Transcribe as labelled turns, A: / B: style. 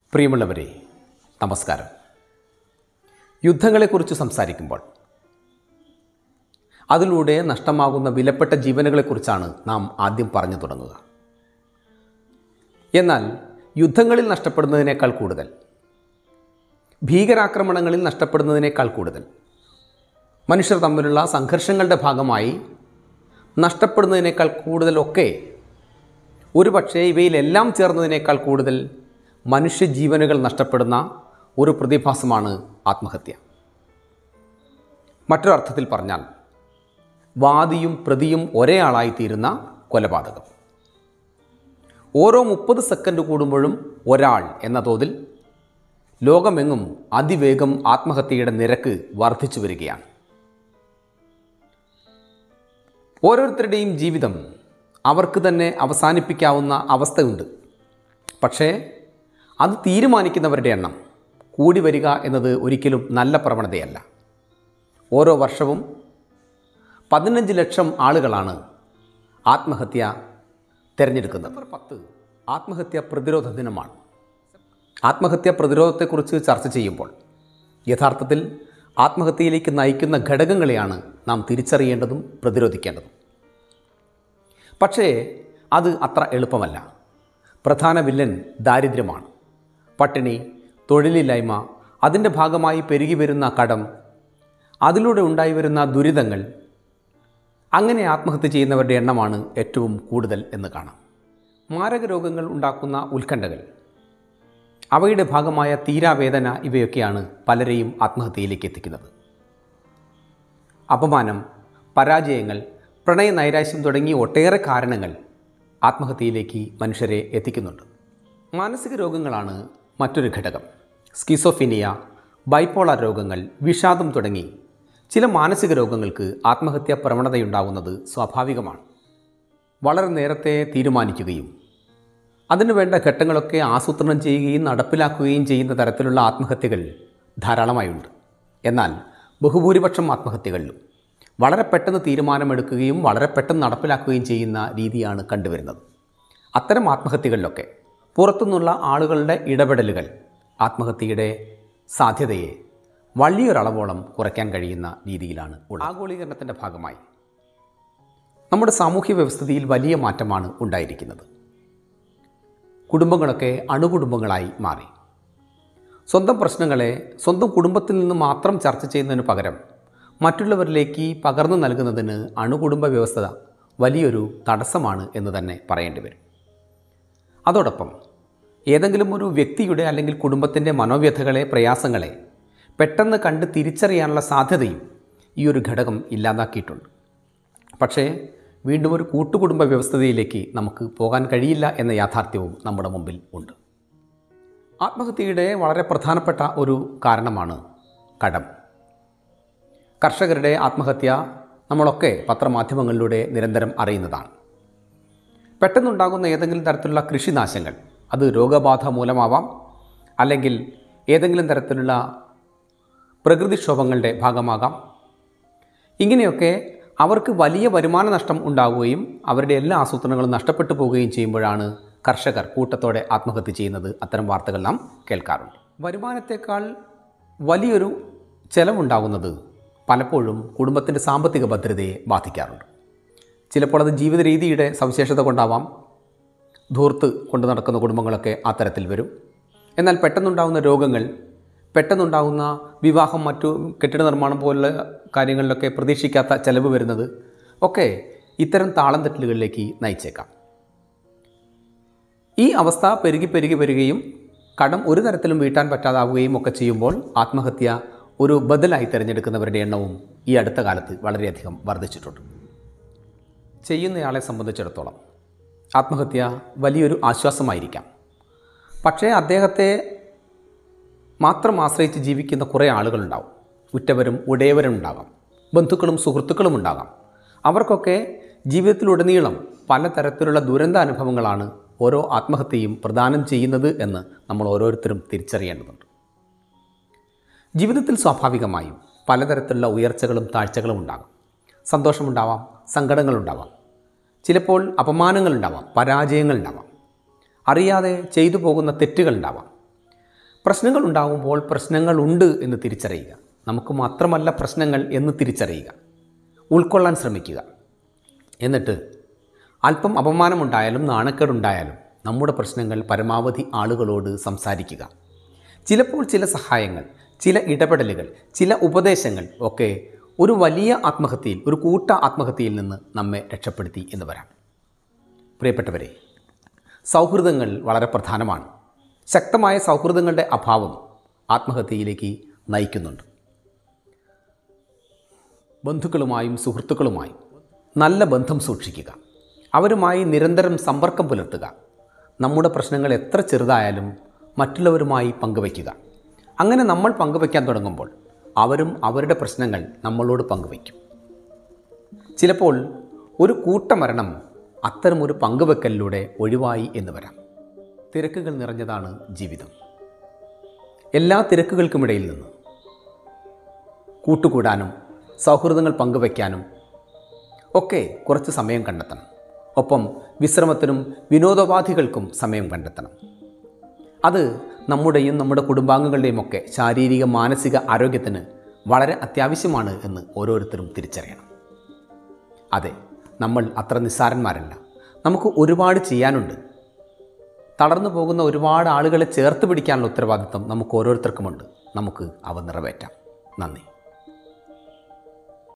A: പ്രിയമുള്ളവരെ നമസ്കാരം യുദ്ധങ്ങളെക്കുറിച്ച് സംസാരിക്കുമ്പോൾ അതിലൂടെ നഷ്ടമാകുന്ന വിലപ്പെട്ട ജീവനുകളെക്കുറിച്ചാണ് നാം ആദ്യം പറഞ്ഞു തുടങ്ങുക എന്നാൽ യുദ്ധങ്ങളിൽ നഷ്ടപ്പെടുന്നതിനേക്കാൾ കൂടുതൽ ഭീകരാക്രമണങ്ങളിൽ നഷ്ടപ്പെടുന്നതിനേക്കാൾ കൂടുതൽ മനുഷ്യർ തമ്മിലുള്ള സംഘർഷങ്ങളുടെ ഭാഗമായി നഷ്ടപ്പെടുന്നതിനേക്കാൾ കൂടുതലൊക്കെ ഒരുപക്ഷേ ഇവയിലെല്ലാം ചേർന്നതിനേക്കാൾ കൂടുതൽ മനുഷ്യജീവനുകൾ നഷ്ടപ്പെടുന്ന ഒരു പ്രതിഭാസമാണ് ആത്മഹത്യ മറ്റൊരർത്ഥത്തിൽ പറഞ്ഞാൽ വാദിയും പ്രതിയും ഒരേ ആളായിത്തീരുന്ന കൊലപാതകം ഓരോ മുപ്പത് സെക്കൻഡ് കൂടുമ്പോഴും ഒരാൾ എന്ന തോതിൽ ലോകമെങ്ങും അതിവേഗം ആത്മഹത്യയുടെ നിരക്ക് വർദ്ധിച്ചു വരികയാണ് ഓരോരുത്തരുടെയും ജീവിതം അവർക്ക് തന്നെ അവസാനിപ്പിക്കാവുന്ന അവസ്ഥയുണ്ട് പക്ഷേ അത് തീരുമാനിക്കുന്നവരുടെ എണ്ണം കൂടി വരിക എന്നത് ഒരിക്കലും നല്ല പ്രവണതയല്ല ഓരോ വർഷവും പതിനഞ്ച് ലക്ഷം ആളുകളാണ് ആത്മഹത്യ തിരഞ്ഞെടുക്കുന്നത് നമ്പർ പത്ത് ആത്മഹത്യ പ്രതിരോധ ദിനമാണ് ആത്മഹത്യ പ്രതിരോധത്തെക്കുറിച്ച് ചർച്ച ചെയ്യുമ്പോൾ യഥാർത്ഥത്തിൽ ആത്മഹത്യയിലേക്ക് നയിക്കുന്ന ഘടകങ്ങളെയാണ് നാം തിരിച്ചറിയേണ്ടതും പ്രതിരോധിക്കേണ്ടതും പക്ഷേ അത് അത്ര എളുപ്പമല്ല പ്രധാന വില്ലൻ ദാരിദ്ര്യമാണ് പട്ടിണി തൊഴിലില്ലായ്മ അതിൻ്റെ ഭാഗമായി പെരുകി വരുന്ന കടം അതിലൂടെ ഉണ്ടായി വരുന്ന ദുരിതങ്ങൾ അങ്ങനെ ആത്മഹത്യ ചെയ്യുന്നവരുടെ എണ്ണമാണ് ഏറ്റവും കൂടുതൽ എന്ന് കാണാം മാരക രോഗങ്ങൾ ഉണ്ടാക്കുന്ന ഉത്കണ്ഠകൾ അവയുടെ ഭാഗമായ തീരാവേദന ഇവയൊക്കെയാണ് പലരെയും ആത്മഹത്യയിലേക്ക് എത്തിക്കുന്നത് അപമാനം പരാജയങ്ങൾ പ്രണയ നൈരാശ്യം തുടങ്ങി ഒട്ടേറെ കാരണങ്ങൾ ആത്മഹത്യയിലേക്ക് മനുഷ്യരെ എത്തിക്കുന്നുണ്ട് മാനസിക രോഗങ്ങളാണ് മറ്റൊരു ഘടകം സ്കിസോഫിനിയ ബൈപ്പോളാർ രോഗങ്ങൾ വിഷാദം തുടങ്ങി ചില മാനസിക രോഗങ്ങൾക്ക് ആത്മഹത്യാ പ്രവണതയുണ്ടാകുന്നത് സ്വാഭാവികമാണ് വളരെ നേരത്തെ തീരുമാനിക്കുകയും അതിനു വേണ്ട ഘട്ടങ്ങളൊക്കെ ആസൂത്രണം ചെയ്യുകയും നടപ്പിലാക്കുകയും ചെയ്യുന്ന തരത്തിലുള്ള ആത്മഹത്യകൾ ധാരാളമായുണ്ട് എന്നാൽ ബഹുഭൂരിപക്ഷം ആത്മഹത്യകളിലും വളരെ പെട്ടെന്ന് തീരുമാനമെടുക്കുകയും വളരെ പെട്ടെന്ന് നടപ്പിലാക്കുകയും ചെയ്യുന്ന രീതിയാണ് കണ്ടുവരുന്നത് അത്തരം ആത്മഹത്യകളിലൊക്കെ പുറത്തുനിന്നുള്ള ആളുകളുടെ ഇടപെടലുകൾ ആത്മഹത്യയുടെ സാധ്യതയെ വലിയൊരളവോളം കുറയ്ക്കാൻ കഴിയുന്ന രീതിയിലാണ് ഉള്ളത് ആഗോളീകരണത്തിൻ്റെ ഭാഗമായി നമ്മുടെ സാമൂഹ്യ വ്യവസ്ഥിതിയിൽ വലിയ മാറ്റമാണ് ഉണ്ടായിരിക്കുന്നത് കുടുംബങ്ങളൊക്കെ അണുകുടുംബങ്ങളായി മാറി സ്വന്തം പ്രശ്നങ്ങളെ സ്വന്തം കുടുംബത്തിൽ നിന്ന് മാത്രം ചർച്ച ചെയ്യുന്നതിന് പകരം മറ്റുള്ളവരിലേക്ക് പകർന്നു നൽകുന്നതിന് അണുകുടുംബ വ്യവസ്ഥ വലിയൊരു തടസ്സമാണ് എന്ന് തന്നെ പറയേണ്ടി വരും അതോടൊപ്പം ഏതെങ്കിലും ഒരു വ്യക്തിയുടെ അല്ലെങ്കിൽ കുടുംബത്തിൻ്റെ മനോവ്യഥകളെ പ്രയാസങ്ങളെ പെട്ടെന്ന് കണ്ട് തിരിച്ചറിയാനുള്ള സാധ്യതയും ഈ ഒരു ഘടകം ഇല്ലാതാക്കിയിട്ടുണ്ട് പക്ഷേ വീണ്ടും ഒരു കൂട്ടുകുടുംബ വ്യവസ്ഥതയിലേക്ക് നമുക്ക് പോകാൻ കഴിയില്ല എന്ന യാഥാർത്ഥ്യവും നമ്മുടെ മുമ്പിൽ ഉണ്ട് ആത്മഹത്യയുടെ വളരെ പ്രധാനപ്പെട്ട ഒരു കാരണമാണ് കടം കർഷകരുടെ ആത്മഹത്യ നമ്മളൊക്കെ പത്രമാധ്യമങ്ങളിലൂടെ നിരന്തരം അറിയുന്നതാണ് പെട്ടെന്നുണ്ടാകുന്ന ഏതെങ്കിലും തരത്തിലുള്ള കൃഷിനാശങ്ങൾ അത് രോഗബാധ മൂലമാവാം അല്ലെങ്കിൽ ഏതെങ്കിലും തരത്തിലുള്ള പ്രകൃതിക്ഷോഭങ്ങളുടെ ഭാഗമാകാം ഇങ്ങനെയൊക്കെ അവർക്ക് വലിയ വരുമാന നഷ്ടം ഉണ്ടാവുകയും അവരുടെ എല്ലാ ആസൂത്രണങ്ങളും നഷ്ടപ്പെട്ടു പോവുകയും ചെയ്യുമ്പോഴാണ് കർഷകർ കൂട്ടത്തോടെ ആത്മഹത്യ ചെയ്യുന്നത് അത്തരം വാർത്തകൾ നാം കേൾക്കാറുണ്ട് വരുമാനത്തേക്കാൾ വലിയൊരു ചെലവുണ്ടാകുന്നത് പലപ്പോഴും കുടുംബത്തിൻ്റെ സാമ്പത്തിക ഭദ്രതയെ ബാധിക്കാറുണ്ട് ചിലപ്പോൾ അത് ജീവിത രീതിയുടെ സവിശേഷത കൊണ്ടാവാം ധൂർത്ത് കൊണ്ടു നടക്കുന്ന കുടുംബങ്ങളൊക്കെ ആ തരത്തിൽ വരും എന്നാൽ പെട്ടെന്നുണ്ടാകുന്ന രോഗങ്ങൾ പെട്ടെന്നുണ്ടാകുന്ന വിവാഹം മറ്റു കെട്ടിട നിർമ്മാണം പോലുള്ള കാര്യങ്ങളിലൊക്കെ പ്രതീക്ഷിക്കാത്ത ചെലവ് വരുന്നത് ഒക്കെ ഇത്തരം താളം തെറ്റലുകളിലേക്ക് നയിച്ചേക്കാം ഈ അവസ്ഥ പെരുകി പെരുകി വരികയും കടം ഒരു തരത്തിലും വീട്ടാൻ പറ്റാതാവുകയും ഒക്കെ ചെയ്യുമ്പോൾ ആത്മഹത്യ ഒരു ബദലായി തിരഞ്ഞെടുക്കുന്നവരുടെ എണ്ണവും ഈ അടുത്ത കാലത്ത് വളരെയധികം വർദ്ധിച്ചിട്ടുണ്ട് ചെയ്യുന്നയാളെ സംബന്ധിച്ചിടത്തോളം ആത്മഹത്യ വലിയൊരു ആശ്വാസമായിരിക്കാം പക്ഷേ അദ്ദേഹത്തെ മാത്രം ആശ്രയിച്ച് ജീവിക്കുന്ന കുറേ ആളുകളുണ്ടാവും ഉറ്റവരും ഉടയവരും ഉണ്ടാകാം ബന്ധുക്കളും സുഹൃത്തുക്കളും ഉണ്ടാകാം അവർക്കൊക്കെ ജീവിതത്തിലുടനീളം പലതരത്തിലുള്ള ദുരന്ത അനുഭവങ്ങളാണ് ഓരോ ആത്മഹത്യയും പ്രദാനം ചെയ്യുന്നത് എന്ന് നമ്മൾ ഓരോരുത്തരും തിരിച്ചറിയേണ്ടതുണ്ട് ജീവിതത്തിൽ സ്വാഭാവികമായും പലതരത്തിലുള്ള ഉയർച്ചകളും താഴ്ചകളും ഉണ്ടാകാം സന്തോഷമുണ്ടാവാം സങ്കടങ്ങളുണ്ടാവാം ചിലപ്പോൾ അപമാനങ്ങളുണ്ടാവാം പരാജയങ്ങളുണ്ടാവാം അറിയാതെ ചെയ്തു പോകുന്ന തെറ്റുകളുണ്ടാവാം പ്രശ്നങ്ങൾ ഉണ്ടാകുമ്പോൾ പ്രശ്നങ്ങളുണ്ട് എന്ന് തിരിച്ചറിയുക നമുക്ക് മാത്രമല്ല പ്രശ്നങ്ങൾ എന്ന് തിരിച്ചറിയുക ഉൾക്കൊള്ളാൻ ശ്രമിക്കുക എന്നിട്ട് അല്പം അപമാനമുണ്ടായാലും നാണക്കേടുണ്ടായാലും നമ്മുടെ പ്രശ്നങ്ങൾ പരമാവധി ആളുകളോട് സംസാരിക്കുക ചിലപ്പോൾ ചില സഹായങ്ങൾ ചില ഇടപെടലുകൾ ചില ഉപദേശങ്ങൾ ഒക്കെ ഒരു വലിയ ആത്മഹത്യയിൽ ഒരു കൂട്ട ആത്മഹത്യയിൽ നിന്ന് നമ്മെ രക്ഷപ്പെടുത്തി എന്ന് വരാം പ്രിയപ്പെട്ടവരെ സൗഹൃദങ്ങൾ വളരെ പ്രധാനമാണ് ശക്തമായ സൗഹൃദങ്ങളുടെ അഭാവം ആത്മഹത്യയിലേക്ക് നയിക്കുന്നുണ്ട് ബന്ധുക്കളുമായും സുഹൃത്തുക്കളുമായും നല്ല ബന്ധം സൂക്ഷിക്കുക അവരുമായി നിരന്തരം സമ്പർക്കം പുലർത്തുക നമ്മുടെ പ്രശ്നങ്ങൾ എത്ര ചെറുതായാലും മറ്റുള്ളവരുമായി പങ്കുവയ്ക്കുക അങ്ങനെ നമ്മൾ പങ്കുവയ്ക്കാൻ തുടങ്ങുമ്പോൾ അവരും അവരുടെ പ്രശ്നങ്ങൾ നമ്മളോട് പങ്കുവയ്ക്കും ചിലപ്പോൾ ഒരു കൂട്ടമരണം അത്തരമൊരു പങ്കുവെക്കലിലൂടെ ഒഴിവായി എന്ന് വരാം തിരക്കുകൾ നിറഞ്ഞതാണ് ജീവിതം എല്ലാ തിരക്കുകൾക്കുമിടയിൽ നിന്ന് കൂട്ടുകൂടാനും സൗഹൃദങ്ങൾ പങ്കുവയ്ക്കാനും ഒക്കെ കുറച്ച് സമയം കണ്ടെത്തണം ഒപ്പം വിശ്രമത്തിനും വിനോദോപാധികൾക്കും സമയം കണ്ടെത്തണം അത് നമ്മുടെയും നമ്മുടെ കുടുംബാംഗങ്ങളുടെയും ഒക്കെ ശാരീരിക മാനസിക ആരോഗ്യത്തിന് വളരെ അത്യാവശ്യമാണ് എന്ന് ഓരോരുത്തരും തിരിച്ചറിയണം അതെ നമ്മൾ അത്ര നിസ്സാരന്മാരല്ല നമുക്ക് ഒരുപാട് ചെയ്യാനുണ്ട് തളർന്നു പോകുന്ന ഒരുപാട് ആളുകളെ ചേർത്ത് പിടിക്കാനുള്ള ഉത്തരവാദിത്വം നമുക്ക് ഓരോരുത്തർക്കുമുണ്ട് നമുക്ക് അവ നിറവേറ്റാം നന്ദി